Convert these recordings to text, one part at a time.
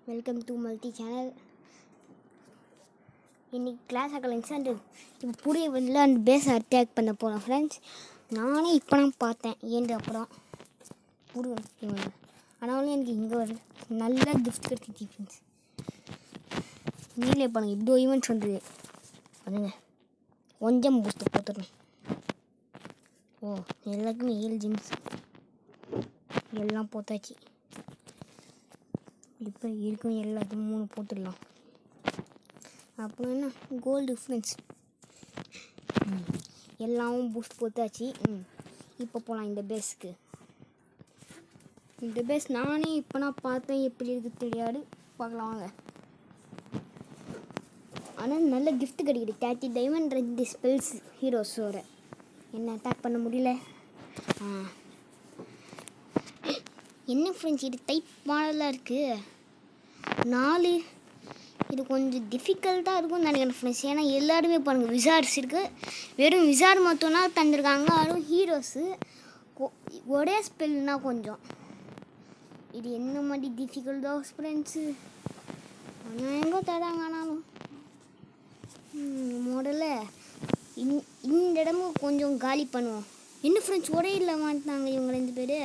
welcome to multi channel இன்னைக்கு class ஆகலைங்க அந்த இப்போ புரிய வந்து அந்த பேஸ் அட்டாக் பண்ண போகிறோம் ஃப்ரெண்ட்ஸ் நானே இப்போ தான் பார்த்தேன் ஏண்டு அப்புறம் புரியும் இவங்க ஆனாலும் எனக்கு இங்கே ஒரு நல்ல கிஃப்ட் கிடைச்சிச்சு ஃப்ரெண்ட்ஸ் நீங்களே பாருங்க இவ்வளோ ஈவெண்ட்ஸ் வந்தது அதுங்க கொஞ்சம் பூஸ்ட் போட்டுடணும் ஓ எல்லாத்துக்குமே ஏழு ஜிம்ஸ் எல்லாம் போட்டாச்சு இப்போ இருக்கும் எல்லாத்தையும் மூணு போட்டுடலாம் அப்புறம் என்ன கோல்டு டிஃப்ரென்ஸ் எல்லாமும் பூஸ்ட் போட்டாச்சு ம் இப்போ போகலாம் இந்த பேஸ்க்கு இந்த பேஸ் நானே இப்போ நான் பார்த்தேன் எப்படி இருக்கு தெரியாது பார்க்கலாம் வாங்க ஆனால் நல்ல gift கிடைக்குது தேர்ட்டி டைமண்ட் ரெண்டு ஸ்பெல்ஸ் ஹீரோஸோட என்ன அட்டாக் பண்ண முடியல ஆ என்ன ஃப்ரெண்ட்ஸ் இது டைப் மாடலாக இருக்குது நாலு இது கொஞ்சம் டிஃபிகல்ட்டாக இருக்கும்னு நினைக்கிறேன் ஃப்ரெண்ட்ஸ் ஏன்னா எல்லாருமே பாருங்கள் விசார்ஸ் இருக்குது வெறும் விசார் மட்டும்னா தந்திருக்காங்க அதுவும் ஹீரோஸு ஒரே ஸ்பெல்னா கொஞ்சம் இது என்ன மாதிரி டிஃபிகல்ட்டோ ஃப்ரெண்ட்ஸு ஆனால் எங்கே தராங்க ஆனாலும் முதல்ல இந் இந்த இடமும் கொஞ்சம் காலி பண்ணுவோம் என்ன ஃப்ரெண்ட்ஸ் ஒரே இல்லை மாட்டாங்க இவங்க ரெண்டு பேர்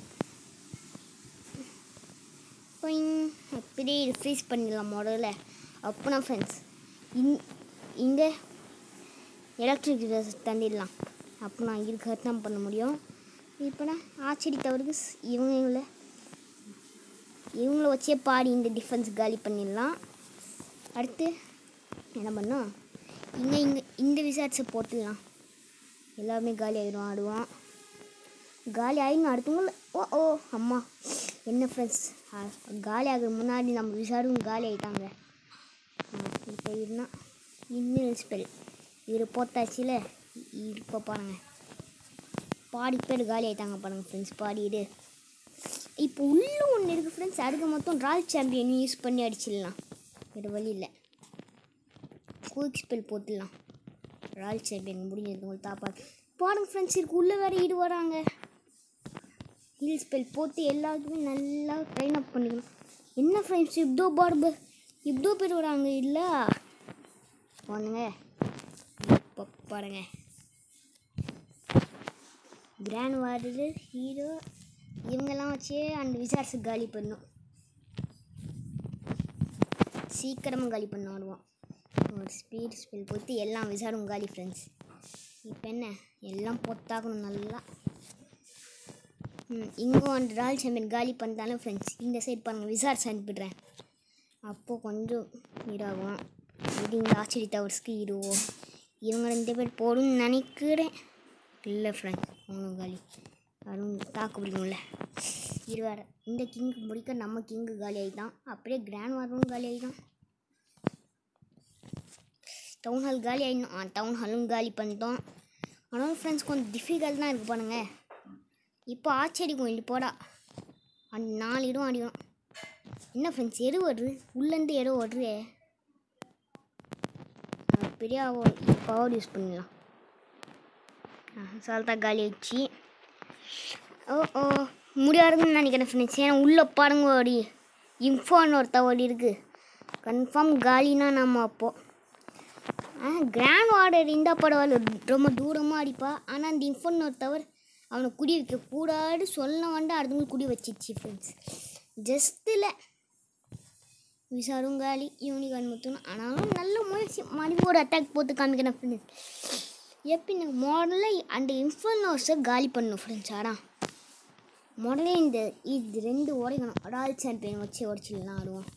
போயிங் அப்படியே இது ஃப்ரீஸ் பண்ணிடலாம் முதல்ல அப்போனா ஃப்ரெண்ட்ஸ் இங் இங்கே எலக்ட்ரிக் தண்டிடலாம் அப்போ நான் இதுக்கு தான் பண்ண முடியும் இப்போனா ஆச்சரியத்தவருக்கு இவங்கள இவங்கள வச்சே பாடி இந்த டிஃபென்ஸ் காலி பண்ணிடலாம் அடுத்து என்ன பண்ணோம் இங்கே இங்கே இந்த விசாரிச்சை போட்டுடலாம் எல்லாமே காலி ஆகிடும் ஆடுவோம் காலி ஆகிடும் அடுத்தவங்கள ஓ ஓ அம்மா என்ன ஃப்ரெண்ட்ஸ் காலி ஆகுற முன்னாடி நம்ம விசாரும் காலி ஆகிட்டாங்க இப்போ இருந்தால் இன்னும் ஸ்பெல் இது போட்டாச்சுல இப்போ பாருங்க பாடி பேர் காலி ஆகிட்டாங்க பாருங்கள் ஃப்ரெண்ட்ஸ் பாடிடு இப்போ உள்ள ஒன்று இருக்குது ஃப்ரெண்ட்ஸ் அதுக்கு மொத்தம் ராயல் சாம்பியன் யூஸ் பண்ணி அடிச்சிடலாம் வேறு வழி இல்லை குயிக் ஸ்பெல் போட்டுடலாம் ராயல் சாம்பியன் முடிஞ்சது உங்களுக்கு தாப்பா பாருங்க ஃப்ரெண்ட்ஸ் இருக்கு உள்ளே வேறு ஈடு வராங்க ஹீல் ஸ்பெல் போட்டு எல்லாத்துக்குமே நல்லா ட்ரைன் அப் பண்ணிக்கணும் என்ன ஃப்ரெண்ட்ஸ் இவ்வளோ பார்பு இவ்வளோ பேர் வராங்க இல்லை போனுங்க இப்போ பாருங்க கிராண்ட் வார்டு ஹீரோ இவங்கெல்லாம் வச்சு அந்த விசாரிச்சு காலி பண்ணும் சீக்கிரமாக காலி பண்ண வருவோம் ஒரு ஸ்பீட் ஸ்பெல் போட்டு எல்லாம் விசாரும் காலி ஃப்ரெண்ட்ஸ் இப்போ என்ன எல்லாம் பொத்தாக்கணும் நல்லா ம் இங்கே அந்த ராயல் சாம்பியன் காலி பண்ணிட்டாலும் ஃப்ரெண்ட்ஸ் இந்த சைடு பாருங்கள் விசாரிச்சு அனுப்பிடுறேன் அப்போது கொஞ்சம் இதாகும் இது இந்த ஆச்சரிய டவர்ஸ்க்கு இடுவோம் இவங்க ரெண்டு பேர் போடும்னு நினைக்கிறேன் இல்லை ஃப்ரெண்ட்ஸ் அவனும் காலி அதுவும் தாக்கு பிடிக்கும்ல இருவார் இந்த கிங்கு முடிக்க நம்ம கிங்கு காலி ஆகிட்டான் அப்படியே கிராண்ட் வாரும் காலி ஆகிட்டான் டவுன் ஹால் காலி ஆகிடணும் ஆ டவுன் ஹாலும் காலி பண்ணிட்டோம் ஆனாலும் ஃப்ரெண்ட்ஸ் கொஞ்சம் டிஃபிகல்ட் தான் இருக்குது பாருங்க இப்போ ஆச்சரியம் இது போடா அந்த நாலு இடம் அடிக்கும் என்ன ஃப்ரெண்ட்ஸ் எரு வருது உள்ளேருந்து எரு வருது பெரிய பவர் யூஸ் பண்ணிடலாம் சால்ட்டா காலி ஆயிடுச்சு ஓ ஓ முடியாதுன்னு நினைக்கிறேன் ஃப்ரெண்ட்ஸ் ஏன்னா உள்ளே பாருங்க ஓடி இன்ஃபான்னு ஒரு தவடி இருக்குது கன்ஃபார்ம் காலினா நம்ம அப்போது ஆ கிராண்ட் வார்டர் இருந்தால் பரவாயில்ல ரொம்ப தூரமாக அடிப்பா ஆனால் அந்த இன்ஃபோன் ஒரு தவிர அவனை குடி வைக்க கூடாது சொல்ல வந்து அடுத்தவங்க குடி வச்சிச்சு ஃப்ரெண்ட்ஸ் ஜஸ்ட்டில் விசாரும் காலி யூனிக் அனுமத்தணும் ஆனாலும் நல்ல முயற்சி மறுபடியும் ஒரு அட்டாக் போட்டு காமிக்கிறேன் ஃப்ரெண்ட்ஸ் எப்படி மாடலில் அந்த இன்ஃபோனோஸை காலி பண்ணணும் ஃப்ரெண்ட்ஸ் ஆனால் முதல்ல இந்த இது ரெண்டு உடைக்கணும் ராயல் சாம்பியன் வச்சு உடச்சிடலாம் ஆடுவோம்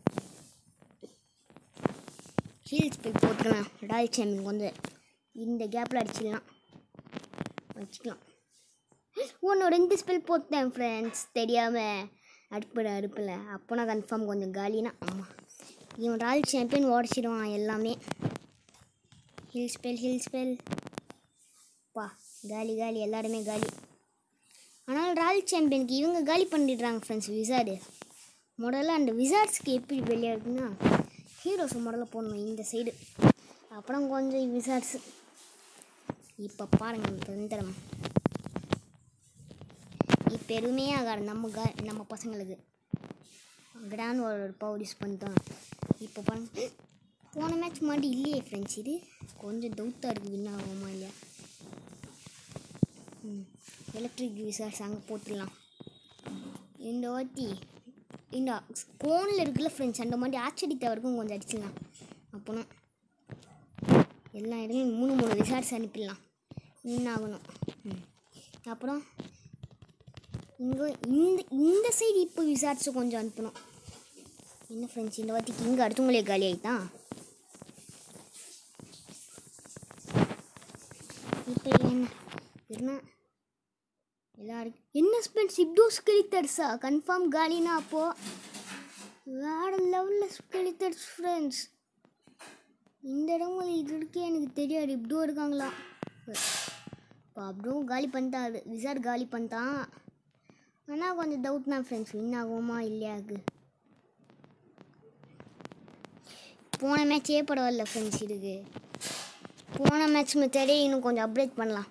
ஹீல் ஸ்பெல் போட்டுக்கலாம் ராயல் சாம்பியன் வந்து இந்த கேப்பில் அடிச்சிடலாம் வச்சுக்கலாம் ஒன்று ரெண்டு ஸ்பெல் போட்டேன் ஃப்ரெண்ட்ஸ் தெரியாமல் அடுப்பில் அடுப்பில் அப்போ நான் கன்ஃபார்ம் கொஞ்சம் காலினா ஆமாம் இவன் ராயல் சாம்பியன் உடச்சிடுவான் எல்லாமே ஹில் ஸ்பெல் ஹில் ஸ்பெல் பா காலி காலி எல்லாருமே காலி ஆனால் ராயல் சாம்பியனுக்கு இவங்க காலி பண்ணிடுறாங்க ஃப்ரெண்ட்ஸ் விசார்டு முதல்ல அந்த விசார்ட்ஸ்க்கு எப்படி வெளியே இருக்குன்னா ஹீரோஸ் முதல்ல போடணும் இந்த சைடு அப்புறம் கொஞ்சம் விசார்ட்ஸ் இப்போ பாருங்கள் தந்திரம் பெருமையாக நம்ம க நம்ம பசங்களுக்கு கிராண்ட் வாலோட பவர் யூஸ் பண்ணிட்டோம் இப்போ பாருங்க போன மேட்ச் மாதிரி இல்லையே ஃப்ரெண்ட்ஸ் இது கொஞ்சம் டவுட்டாக இருக்குது வின் ஆகுமா இல்லையா ம் எலக்ட்ரிக் விசார்ஸ் அங்கே போட்டுடலாம் இந்த வாட்டி இந்த ஃபோனில் இருக்குல்ல ஃப்ரெண்ட்ஸ் அந்த மாதிரி ஆச்சடி தவறுக்கும் கொஞ்சம் அடிச்சிடலாம் அப்போனா எல்லா இடமும் மூணு மூணு விசாரிச்சு அனுப்பிடலாம் வின் ஆகணும் ம் அப்புறம் இங்கே இந்த இந்த சைடு இப்போ விசாரிச்சு கொஞ்சம் அனுப்பணும் என்ன ஃப்ரெண்ட்ஸ் இந்த வாட்டிக்கு இங்கே அடுத்தவங்களே காலி ஆகிட்டான் இப்போ என்ன என்ன எல்லாருக்கும் என்ன ஸ்பெண்ட் சிப்டோ ஸ்கெலிட்டர்ஸா கன்ஃபார்ம் காலினா அப்போ வேற லெவலில் ஸ்கெலிட்டர்ஸ் ஃப்ரெண்ட்ஸ் இந்த இடமும் இது இருக்கே எனக்கு தெரியாது இப்படியும் இருக்காங்களா இப்போ அப்படியும் காலி பண்ணிட்டாரு விசார் காலி பண்ணிட்டான் ஆனால் கொஞ்சம் டவுட் தான் ஃப்ரெண்ட்ஸ் வின் ஆகுமா இல்லையாக்கு போன மேட்சே பரவாயில்ல ஃப்ரெண்ட்ஸ் இதுக்கு போன மேட்ச் மெத்தடே இன்னும் கொஞ்சம் அப்டேட் பண்ணலாம்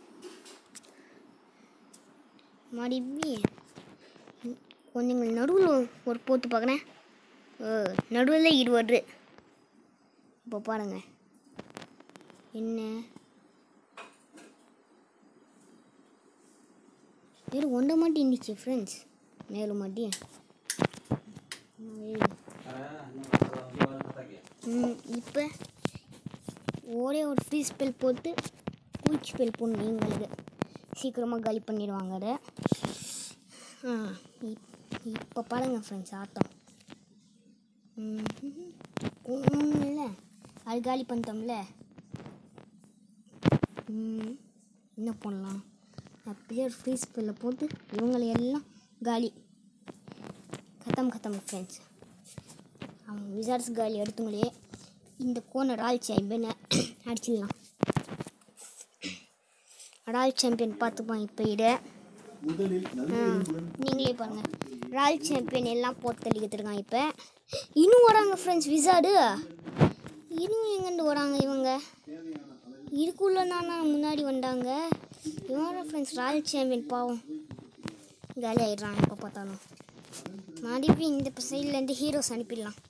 மறுபடி கொஞ்சம் நடுவில் ஒரு போட்டு பார்க்குறேன் நடுவில் இது வருது இப்போ பாருங்க என்ன வெறும் ஒன்றை மட்டும் இருந்துச்சு ஃப்ரெண்ட்ஸ் மேலும் மட்டும் இப்போ ஒரே ஒரு ஃப்ரீ ஸ்பெல் போட்டு குயிக் ஸ்பெல் போடணும் எங்களுக்கு சீக்கிரமாக காலி பண்ணிடுவாங்க அதை ஆ இப்போ பாருங்கள் ஃப்ரெண்ட்ஸ் ஆட்டம் ஒன்றும் இல்லை அது காலி பண்ணிட்டோம்ல ம், என்ன பண்ணலாம் அப்படியே ஒரு ஃப்ரீ ஸ்பெல்ல போட்டு இவங்களை எல்லாம் காலி கத்தம் கத்தம் ஃப்ரெண்ட்ஸ் அவங்க விசார்ஸ் காலி எடுத்துங்களே இந்த கோனை ராயல் சாம்பியனை அடிச்சிடலாம் ராயல் சாம்பியன் பார்த்துப்பான் இப்போ இதை முதலில் நல்ல எலும்புடன் நீங்களே பாருங்க ராயல் சாம்பியன் எல்லாம் போட்டு தள்ளிக்கிட்டு இப்போ இன்னும் வராங்க ஃப்ரெண்ட்ஸ் விசாடு இன்னும் எங்கேருந்து வராங்க இவங்க இதுக்குள்ள நான் முன்னாடி வந்தாங்க இவங்க ஃப்ரெண்ட்ஸ் ராயல் சாம்பியன் பாவம் காலி ஆயிடுறான் எப்போ பார்த்தாலும் மறுபடியும் இந்த சைட்லேருந்து ஹீரோஸ் அனுப்பிடலாம்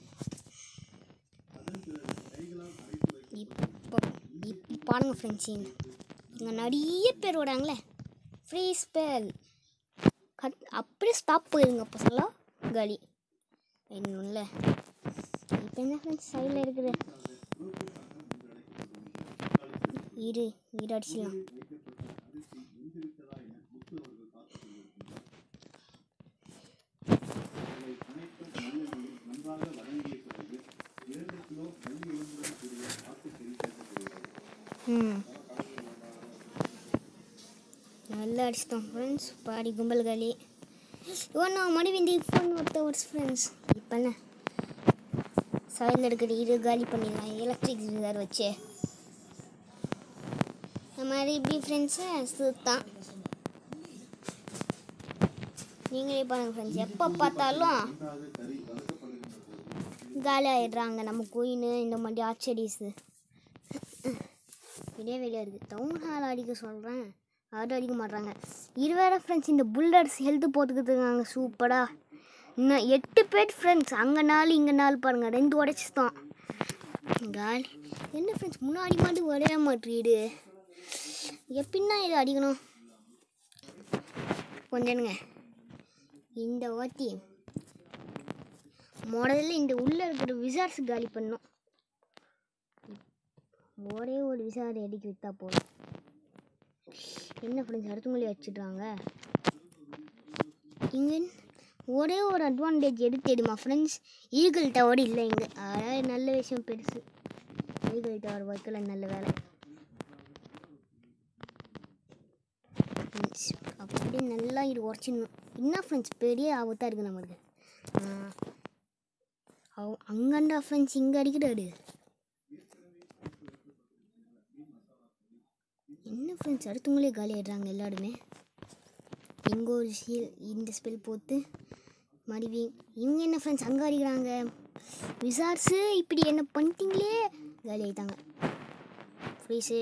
இப்போ இப்போ பாருங்க ஃப்ரெண்ட்ஸ் இங்கே நிறைய பேர் வராங்களே ஃப்ரீ ஸ்பெல் கட் அப்படியே ஸ்டாப் போயிருங்க பசங்களா காலி இன்னும் இல்லை இப்போ என்ன ஃப்ரெண்ட்ஸ் சைடில் இருக்குது இரு இரு அடிச்சிடலாம் ம் நல்லா அடிச்சிட்டோம் ஃப்ரெண்ட்ஸ் பாடி கும்பல் காலி இவன் நான் மறுபடியும் இந்த ஃபோன் ஒருத்த ஒரு ஃப்ரெண்ட்ஸ் இப்போ என்ன சைடில் இருக்கிற இது காலி பண்ணிடலாம் எலக்ட்ரிக் ஜிதார் வச்சு இந்த மாதிரி இப்படி ஃப்ரெண்ட்ஸை சுத்தான் நீங்களே பாருங்கள் ஃப்ரெண்ட்ஸ் எப்போ பார்த்தாலும் காலி ஆயிடுறாங்க நம்ம குயின் இந்த மாதிரி ஆச்சரிஸு வெளியே வெளியே இருக்குது டவுன் ஹால் அடிக்க சொல்கிறேன் அது அடிக்க மாட்றாங்க இது வேற ஃப்ரெண்ட்ஸ் இந்த புல்லட்ஸ் ஹெல்த்து போட்டுக்கிட்டு இருக்காங்க சூப்பராக இன்னும் எட்டு பேர் ஃப்ரெண்ட்ஸ் அங்கே நாலு இங்கே நாலு பாருங்கள் ரெண்டு உடச்சிட்டோம் காலி என்ன ஃப்ரெண்ட்ஸ் முன்னாடி மாட்டு உடைய மாட்டேது எப்படின்னா இது அடிக்கணும் கொஞ்சனுங்க இந்த வாட்டி முதல்ல இந்த உள்ளே இருக்கிற விசார்ஸ் காலி பண்ணோம் ஒரே ஒரு விசாரி அடிக்க விட்டா போதும் என்ன ஃப்ரெண்ட்ஸ் அடுத்தவங்களே வச்சிடுறாங்க இங்கே ஒரே ஒரு அட்வான்டேஜ் எடுத்து எடுமா ஃப்ரெண்ட்ஸ் ஈகிள் டவர் இல்லை இங்கே அதாவது நல்ல விஷயம் பெருசு ஈகிள் டவர் வைக்கல நல்ல வேலை ஃப்ரெண்ட்ஸ் அப்படியே நல்லா இது உடச்சிடணும் என்ன ஃப்ரெண்ட்ஸ் பெரிய ஆபத்தாக இருக்குது நம்மளுக்கு அவ அங்கண்டா ஃப்ரெண்ட்ஸ் இங்கே அடிக்கிறாரு என்ன ஃப்ரெண்ட்ஸ் அடுத்தவங்களே காலி ஆயிடுறாங்க எல்லாருமே இங்கே ஒரு சீல் இந்த ஸ்பெல் போட்டு மறுபடியும் இவங்க என்ன ஃப்ரெண்ட்ஸ் அங்கே அடிக்கிறாங்க விசார்ஸு இப்படி என்ன பண்ணிட்டீங்களே காலி ஆயிட்டாங்க ஃப்ரீஸு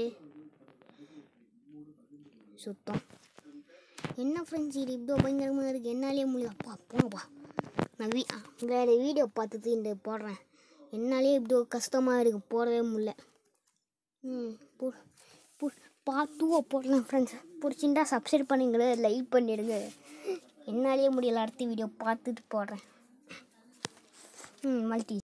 சுத்தம் என்ன ஃப்ரெண்ட்ஸ் இது இவ்வளோ பயங்கரமாக இருக்குது என்னாலே முடியும் அப்பா போங்கப்பா நான் வீ வேறு வீடியோ பார்த்துட்டு இந்த போடுறேன் என்னாலே இப்படி ஒரு கஷ்டமாக இருக்குது போடவே முடியல ம் பு பு பார்த்துவோ போடலாம் ஃப்ரெண்ட்ஸ் பிடிச்சிருந்தா சப்ஸ்கிரைப் பண்ணிங்களே லைக் பண்ணிடுங்க என்னாலே முடியல அடுத்த வீடியோ பார்த்துட்டு போடுறேன் ம் மல்டி